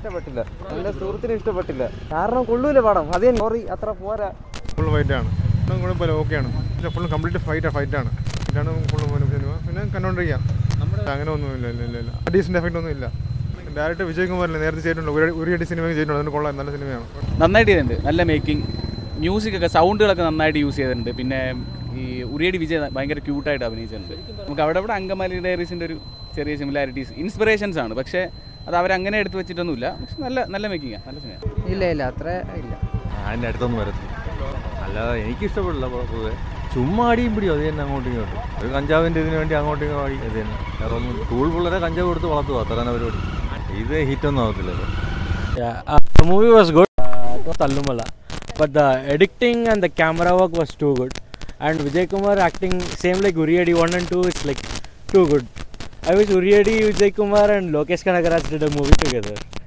ഇഷ്ടപ്പെട്ടില്ല എന്റെ സുഹൃത്തിന് ഇഷ്ടപ്പെട്ടില്ല കാരണം കൊള്ളൂല പടം അതേ സോറി അത്ര പോരാ ഫുൾ ഫൈറ്റ് ആണ് ഒന്നും കുഴപ്പമില്ല ഓക്കെയാണ് പക്ഷേ ഫുൾ കംപ്ലീറ്റ് ഫൈറ്റ് ഫൈറ്റ് ആണ് ഇതാണ് ഫുൾ സിനിമ പിന്നെ കണ്ടോണ്ടിരിക്കാം അങ്ങനെ ഒന്നുമില്ല ഇല്ല ഇല്ല ഇല്ല ഡീസൻ്റ് എഫക്റ്റ് ഒന്നും ഇല്ല ഡയറക്റ്റ് വിജയ് കുമാറില്ല നേരത്തെ ചെയ്തിട്ടുണ്ട് ഒരു ഒരു അടി സിനിമ ചെയ്തിട്ടുണ്ട് അതുകൊണ്ട് കൊള്ളാം നല്ല സിനിമയാണ് നന്നായിട്ട് ചെയ്തിട്ടുണ്ട് നല്ല മേക്കിംഗ് മ്യൂസിക്കൊക്കെ സൗണ്ടുകളൊക്കെ നന്നായിട്ട് യൂസ് ചെയ്തിട്ടുണ്ട് പിന്നെ ഈ ഉറിയടി വിജയ് ഭയങ്കര ക്യൂട്ടായിട്ട് അഭിനയിച്ചിട്ടുണ്ട് നമുക്ക് അവിടെ അവിടെ അങ്കമാലി ഡയറീസിൻ്റെ ഒരു ചെറിയ സിമിലാരിറ്റീസ് ഇൻസ്പിറേഷൻസ് ആണ് പക്ഷേ അത് അവരങ്ങനെ എടുത്ത് വെച്ചിട്ടൊന്നുമില്ല പക്ഷെ നല്ല നല്ല മേക്കിങ്ങാണ് നല്ല സിനിമ ഇല്ല ഇല്ല അത്ര ഇല്ല അതിൻ്റെ അടുത്തൊന്നും വരത്തില്ല അല്ലാതെ എനിക്ക് ഇഷ്ടപ്പെടില്ല പൊതുവെ ചുമ്മാ അടിയും പിടിയും അത് തന്നെ അങ്ങോട്ടും ഇങ്ങോട്ടും ഒരു കഞ്ചാവിൻ്റെ ഇതിന് വേണ്ടി അങ്ങോട്ടും ഇങ്ങോട്ടും അടി അത് തന്നെ വേറെ ഒന്നും സ്കൂൾ പിള്ളേരെ കഞ്ചാവ് കൊടുത്ത് വളർത്തുക അത്ര തന്നെ പരിപാടി ഇത് ഹിറ്റൊന്നും ആവത്തില്ലല്ലോ Yeah, uh, the movie was good. Uh, it was Tallumala, but the editing and the camera work was too good. And Vijay Kumar acting same like Uriadi one and two is like too good. I wish Uriadi, Vijay Kumar, and Lokesh Kanagaraj did a movie together.